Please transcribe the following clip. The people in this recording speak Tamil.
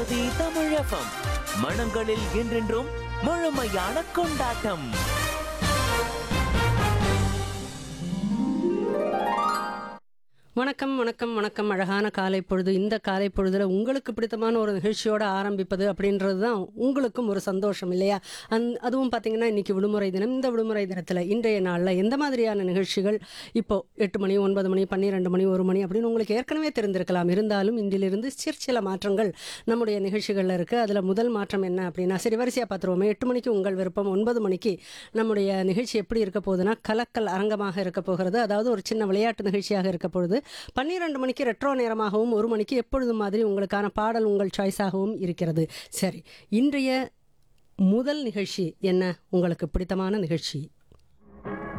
பாரதி தமிழகம் மனங்களில் என்றென்றும் முழுமையான கொண்டாட்டம் வணக்கம் வணக்கம் வணக்கம் அழகான காலை பொழுது இந்த காலை பொழுதுல உங்களுக்கு பிடித்தமான ஒரு நிகழ்ச்சியோட ஆரம்பிப்பது அப்படின்றது தான் உங்களுக்கும் ஒரு சந்தோஷம் இல்லையா அந் அதுவும் பார்த்தீங்கன்னா இன்னைக்கு விடுமுறை தினம் இந்த விடுமுறை தினத்தில் இன்றைய நாளில் எந்த மாதிரியான நிகழ்ச்சிகள் இப்போ எட்டு மணி ஒன்பது மணி பன்னிரெண்டு மணி ஒரு மணி அப்படின்னு உங்களுக்கு ஏற்கனவே தெரிந்திருக்கலாம் இருந்தாலும் இன்றிலிருந்து சிற்சில மாற்றங்கள் நம்முடைய நிகழ்ச்சிகளில் இருக்குது அதில் முதல் மாற்றம் என்ன அப்படின்னா சரி வரிசையாக பார்த்துருவோமே எட்டு மணிக்கு உங்கள் விருப்பம் ஒன்பது மணிக்கு நம்முடைய நிகழ்ச்சி எப்படி இருக்க போகுதுன்னா கலக்கல் அரங்கமாக இருக்க போகிறது அதாவது ஒரு சின்ன விளையாட்டு நிகழ்ச்சியாக இருக்க போகுது பன்னிரெண்டு மணிக்கு ரெட்ரோ நேரமாகவும் ஒரு மணிக்கு எப்பொழுதும் மாதிரி உங்களுக்கான பாடல் உங்கள் சாய்ஸாகவும் இருக்கிறது சரி இன்றைய முதல் நிகழ்ச்சி என்ன உங்களுக்கு பிடித்தமான நிகழ்ச்சி